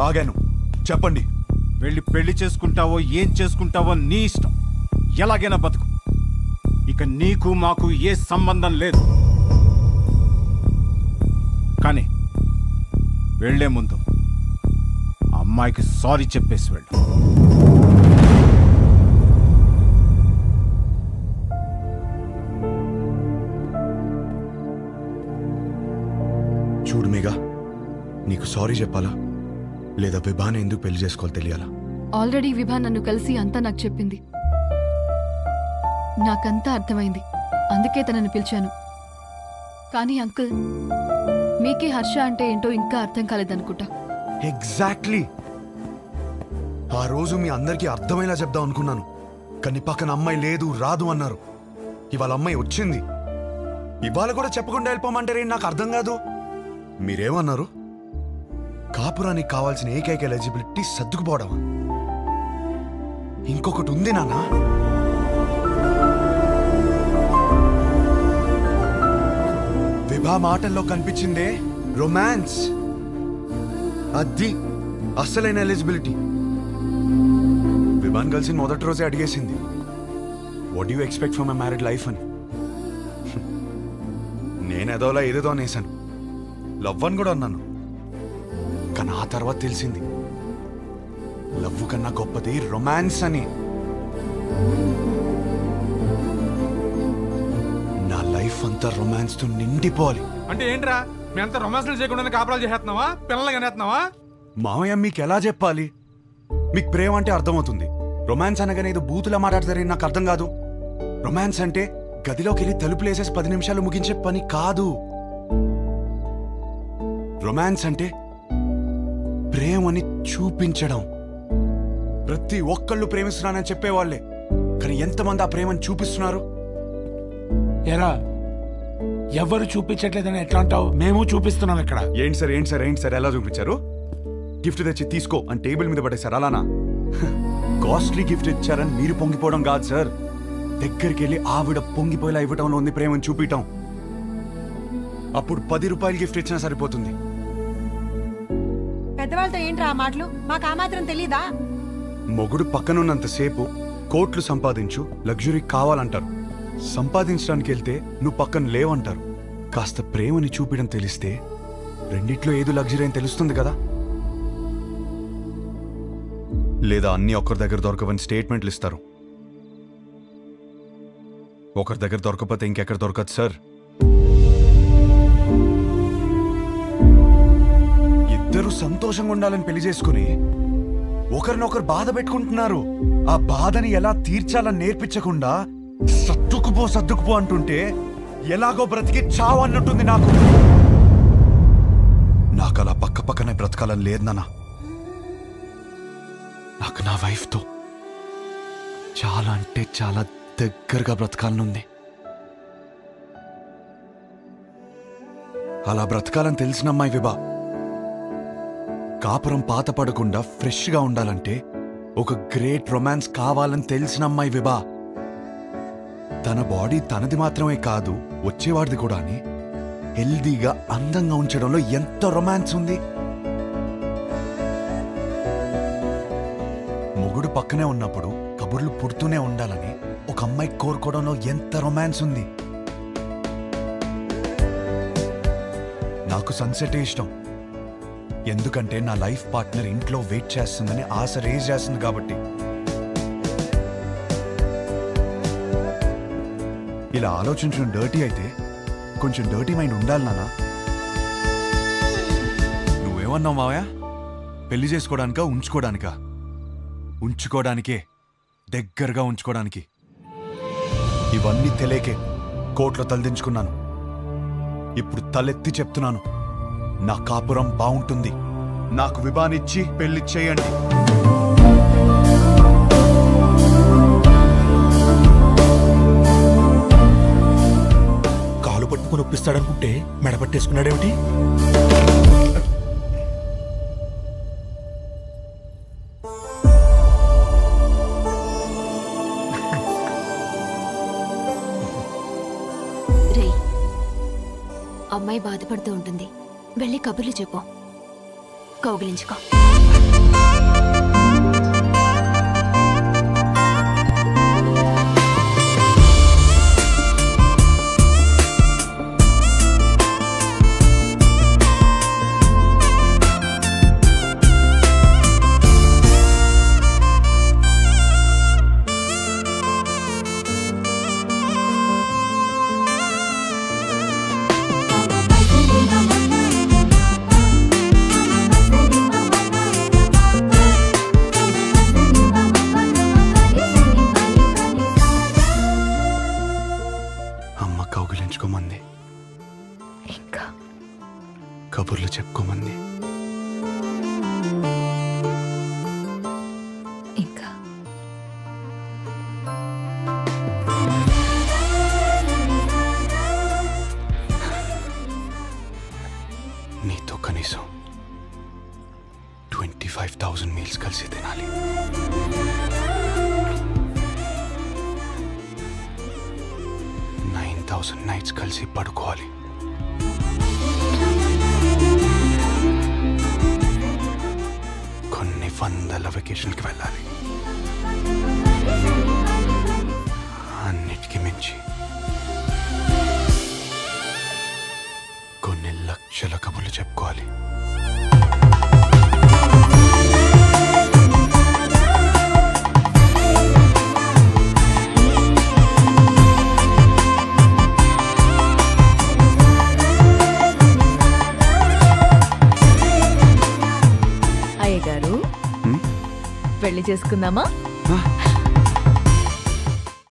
ఆగాను చెప్పండి వెళ్ళి పెళ్లి చేసుకుంటావో ఏం చేసుకుంటావో నీ ఇష్టం ఎలాగైనా బతుకు ఇక నీకు మాకు ఏ సంబంధం లేదు కానీ వెళ్లే ముందు ఆ అమ్మాయికి సారీ చెప్పేసి వెళ్ళు చూడు మేఘా నీకు సారీ చెప్పాలా లేదా విభాని ఎందుకు పెళ్లి చేసుకోవాలి తెలియాలా ఆల్రెడీ విభా నన్ను కలిసి అంతా నాకు చెప్పింది నాకంతా అర్థమైంది అందుకే తనని పిలిచాను కానీ అంకుల్ మీకే హర్ష అంటే ఏంటో ఇంకా అర్థం కాలేదనుకుంటా ఎగ్జాక్ట్లీ ఆ రోజు మీ అందరికీ అర్థమయ్యేలా చెప్దాం అనుకున్నాను కానీ పక్కన అమ్మాయి లేదు రాదు అన్నారు ఇవాళ అమ్మాయి వచ్చింది ఇవాళ కూడా చెప్పకుండా వెళ్ళిపోమంటారే నాకు అర్థం కాదు మీరేమన్నారు కాపురానికి కావాల్సిన ఏకైక ఎలిజిబిలిటీ సర్దుకుపోవడమా ఇంకొకటి ఉంది నాన్న విభా మాటల్లో కనిపించిందే రొమాన్స్ అది అస్సలైన ఎలిజిబిలిటీ విమాన్ కలిసి మొదటి రోజే అడిగేసింది what you expect for my married life అని నేను ఏదోలా ఏదేదో అనేసాను లవ్ అని కూడా అన్నాను కానీ ఆ తర్వాత తెలిసింది లవ్ కన్నా గొప్పది రొమాన్స్ అని నా లైఫ్ అంతా రొమాన్స్ తో నిండిపోవాలి అంటే ఏంట్రా మీ అంతా రొమాన్స్లు చేయకుండా కాపురాలు చేస్తున్నావా పిల్లలు కనేస్తున్నావా మామయ్య మీకు ఎలా చెప్పాలి మీకు ప్రేమ అంటే అర్థమవుతుంది రొమాన్స్ అనగానే ఏదో బూతులా మాట్లాడతారని నాకు అర్థం కాదు రొమాన్స్ అంటే గదిలోకి వెళ్ళి తలుపులేసేసి పది నిమిషాలు ముగించే పని కాదు రొమాన్స్ అంటే ప్రేమని చూపించడం ప్రతి ఒక్కళ్ళు ప్రేమిస్తున్నానని చెప్పేవాళ్లే కానీ ఎంతమంది ఆ ప్రేమని చూపిస్తున్నారు ఎరా ఎవరు చూపించట్లేదని ఎట్లా అంటావు మేము చూపిస్తున్నాం ఇక్కడ ఏంటి సార్ ఏంటి సార్ ఏంటి సార్ ఎలా చూపించారు గిఫ్ట్ తెచ్చి తీసుకో అని టేబుల్ మీద పడేశారు అలానా కాస్ట్లీ గిఫ్ట్ ఇచ్చారని మీరు పొంగిపోవడం కాదు సార్ దగ్గరికి వెళ్ళి ఆవిడ పొంగిపోయేలా ఇవ్వటంలో ఉంది ప్రేమను చూపించటం అప్పుడు పది రూపాయలు గిఫ్ట్ ఇచ్చినా సరిపోతుంది పెద్దవాళ్ళతో ఏంట్రా ఆ మాటలు మాకు ఆ మాత్రం తెలీదా మొగుడు పక్కనున్నంతసేపు కోట్లు సంపాదించు లగ్జరీ కావాలంటారు సంపాదించడానికి వెళ్తే నువ్వు పక్కన లేవంటారు కాస్త ప్రేమని చూపించడం తెలిస్తే రెండిట్లో ఏదో లగ్జరీ అని తెలుస్తుంది కదా లేదా అన్ని ఒకరి దగ్గర దొరకవని స్టేట్మెంట్లు ఇస్తారు ఒకరి దగ్గర దొరకకపోతే ఇంకెక్కడ దొరకదు సార్ ఇద్దరు సంతోషంగా ఉండాలని పెళ్లి చేసుకుని ఒకరినొకరు బాధ పెట్టుకుంటున్నారు ఆ బాధని ఎలా తీర్చాలని నేర్పించకుండా సర్దుకుపో సర్దుకుపో అంటుంటే ఎలాగో బ్రతికి చావు అన్నట్టుంది నాకు నాకు అలా పక్క పక్కనే బ్రతకాలని లేదు నాన్న నాకు నా వైఫ్తో చాలా అంటే చాలా దగ్గరగా బ్రతకాలనుంది అలా బ్రతకాలని తెలిసిన అమ్మాయి విభా కాపురం పాత పడకుండా ఫ్రెష్గా ఉండాలంటే ఒక గ్రేట్ రొమాన్స్ కావాలని తెలిసిన అమ్మాయి విభా తన బాడీ తనది మాత్రమే కాదు వచ్చేవాడిది కూడా అని హెల్దీగా అందంగా ఉంచడంలో ఎంత రొమాన్స్ ఉంది మొగుడు పక్కనే ఉన్నప్పుడు కబుర్లు పుడుతూనే ఉండాలని ఒక అమ్మాయి కోరుకోవడంలో ఎంత రొమాన్స్ ఉంది నాకు సన్సెట్ ఇష్టం ఎందుకంటే నా లైఫ్ పార్ట్నర్ ఇంట్లో వెయిట్ చేస్తుందని ఆశ రేజ్ చేస్తుంది కాబట్టి ఇలా ఆలోచించడం డర్టీ అయితే కొంచెం డర్టీ మైండ్ ఉండాలి నాన్న నువ్వేమన్నావు మావయ్య పెళ్లి చేసుకోవడానికా ఉంచుకోవడానికా ఉంచుకోవడానికే దగ్గరగా ఉంచుకోవడానికి ఇవన్నీ తెలియకే కోట్లో తలదించుకున్నాను ఇప్పుడు తలెత్తి చెప్తున్నాను నా కాపురం బాగుంటుంది నాకు విభానిచ్చి పెళ్లి చేయండి కాలు పట్టుకుని ఒప్పిస్తాడనుకుంటే మెడ పట్టేసుకున్నాడేమిటి రే అమ్మాయి బాధపడుతూ ఉంటుంది వెళ్ళి కబుర్లు చెప్పు కౌగిలించుకో అమ్మ కౌగిలించుకోమంది ఇంకా కబుర్లు చెప్పుకోమంది ఇంకా నీతో కనీసం ట్వంటీ ఫైవ్ థౌజండ్ మీల్స్ కలిసి తినాలి నైన్ థౌజండ్ నైట్స్ కలిసి పడుకోవాలి కొన్ని వందల వెకేషన్కి వెళ్ళాలి అన్నిటికీ మించి కొన్ని లక్షల కబుర్లు చెప్పుకోవాలి అయ్య గారు హ్మ్? పెళ్లి చేసుకుందామా ఆ,